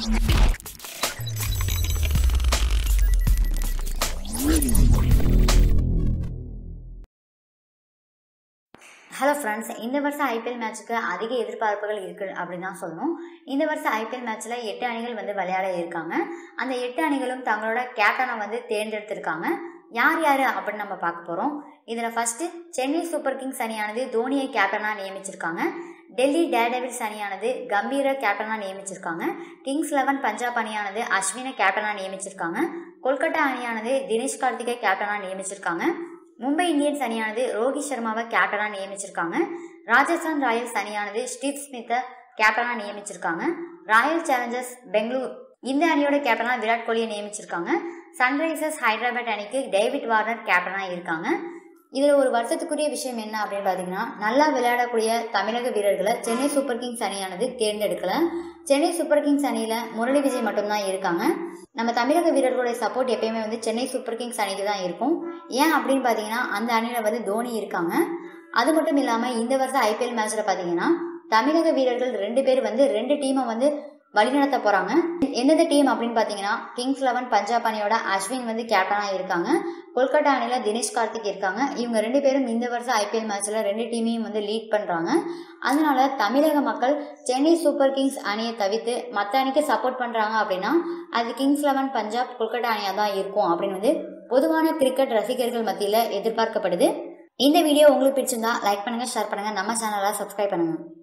hello friends இந்த வருஷம் IPL மேட்ச்சுக்கு அதிக எதிர்பார்ப்புகள் இருக்குது அப்படின்னு தான் சொல்லணும் இந்த வருஷம் ஐபிஎல் மேட்ச்சில் எட்டு அணிகள் வந்து விளையாட இருக்காங்க அந்த எட்டு அணிகளும் தங்களோட கேப்டனை வந்து தேர்ந்தெடுத்திருக்காங்க யார் யார் அப்படின்னு நம்ம பார்க்க போகிறோம் இதில் ஃபஸ்ட்டு சென்னை சூப்பர் கிங்ஸ் அணியானது தோனியை கேப்டனாக நியமிச்சிருக்காங்க டெல்லி டேர்டெவில்ஸ் அணியானது கம்பீர கேப்டனாக நியமிச்சிருக்காங்க கிங்ஸ் லெவன் பஞ்சாப் அணியானது அஸ்வினை கேப்டனாக நியமிச்சிருக்காங்க கொல்கத்தா அணியானது தினேஷ் கார்த்திகை கேப்டனாக நியமிச்சிருக்காங்க மும்பை இந்தியன்ஸ் அணியானது ரோஹித் சர்மாவை கேப்டனாக நியமிச்சிருக்காங்க ராஜஸ்தான் ராயல்ஸ் அணியானது ஸ்டீவ் ஸ்மித்தை கேப்டனாக நியமிச்சிருக்காங்க ராயல் சேலஞ்சர்ஸ் பெங்களூர் இந்த அணியோட கேப்டனாக விராட் கோலியை நியமிச்சிருக்காங்க சன்ரைசர்ஸ் ஹைதராபாத் அணிக்கு டேவிட் வார்னர் கேப்டனாக இருக்காங்க இதில் ஒரு வருஷத்துக்குரிய விஷயம் என்ன அப்படின்னு பார்த்தீங்கன்னா நல்லா விளையாடக்கூடிய தமிழக வீரர்களை சென்னை சூப்பர் கிங்ஸ் அணியானது தேர்ந்தெடுக்கல சென்னை சூப்பர் கிங்ஸ் அணியில் முரளி விஜய் மட்டும்தான் இருக்காங்க நம்ம தமிழக வீரர்களுடைய சப்போர்ட் எப்பயுமே வந்து சென்னை சூப்பர் கிங்ஸ் அணிக்கு தான் இருக்கும் ஏன் அப்படின்னு பார்த்தீங்கன்னா அந்த அணியில் வந்து தோனி இருக்காங்க அது மட்டும் இல்லாமல் இந்த வருஷம் ஐபிஎல் மேட்ச்சில் பார்த்தீங்கன்னா தமிழக வீரர்கள் ரெண்டு பேர் வந்து ரெண்டு டீமை வந்து வழிநடத்த போகிறாங்க எந்தெந்த டீம் அப்படின்னு பார்த்தீங்கன்னா கிங்ஸ் லெவன் பஞ்சாப் அணியோட அஸ்வின் வந்து கேப்டனாக இருக்காங்க கொல்கத்தா அணியில் தினேஷ் கார்த்திக் இருக்காங்க இவங்க ரெண்டு பேரும் இந்த வருஷம் ஐபிஎல் மேட்ச்சில் ரெண்டு டீமையும் வந்து லீட் பண்ணுறாங்க அதனால தமிழக மக்கள் சென்னை சூப்பர் கிங்ஸ் அணியை தவிர்த்து மற்ற அணிக்கு சப்போர்ட் பண்ணுறாங்க அப்படின்னா அது கிங்ஸ் லெவன் பஞ்சாப் கொல்கத்தா அணியாக தான் இருக்கும் அப்படின்னு வந்து பொதுவான கிரிக்கெட் ரசிகர்கள் மத்தியில் எதிர்பார்க்கப்படுது இந்த வீடியோ உங்களுக்கு பிடிச்சிருந்தா லைக் பண்ணுங்கள் ஷேர் பண்ணுங்கள் நம்ம சேனலை சப்ஸ்கிரைப் பண்ணுங்கள்